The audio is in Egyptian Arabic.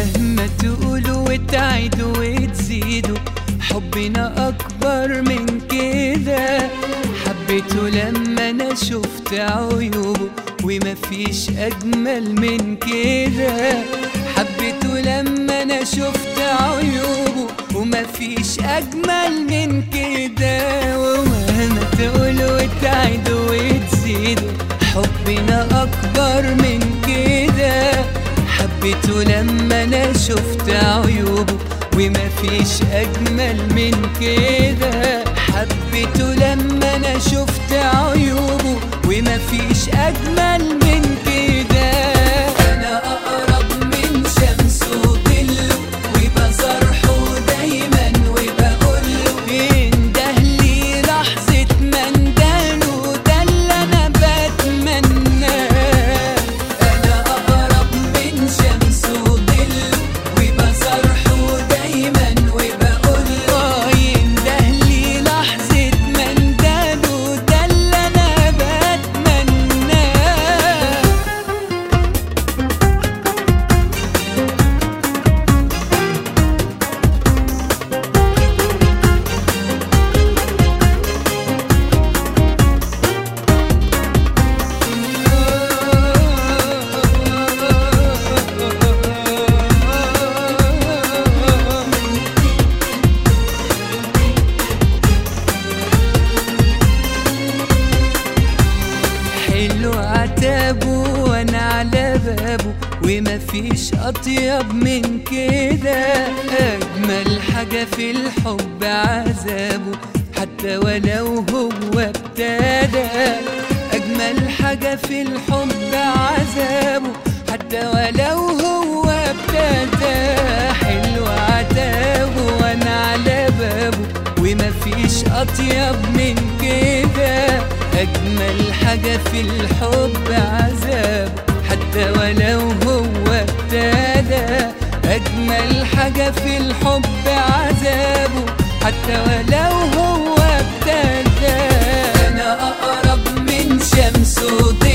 مهما تقولوا وتعيدوا وتزيدوا حبنا أكبر من كده حبيته لما أنا شفت عيوبه ومفيش أجمل من كده حبيته لما أنا شفت عيوبه ومفيش أجمل من كده ومهما تقولوا وتعيدوا وتزيدوا حبنا أكبر من كده حبيته لما أنا شفت عيوبه ومفيش أجمل من كده حبيته لما أنا شفت عيوبه ومفيش أجمل من كده أنا أقرب من شمس وظله وبصرحه دايما وبقوله انده لي لحظة ما اندهله ده اللي أنا بتمناه أنا أقرب من شمس وظله وبصرحه دايما وبقوله ينده لي لحظة ما اندهله ده اللي أنا بتمناه حلو عتابه وانا على بابه ومفيش اطيب من كده اجمل حاجة في الحب عذابه حتى ولو هو ابتدى اجمل حاجة في الحب عذابه حتى ولو هو ابتدى حلو عتابه وانا على بابه ومفيش اطيب من كده اجمل حاجة في الحب عذاب حتى ولو هو ابتدى اجمل حاجة في الحب عذابه حتى ولو هو ابتدى انا اقرب من شمس وضوء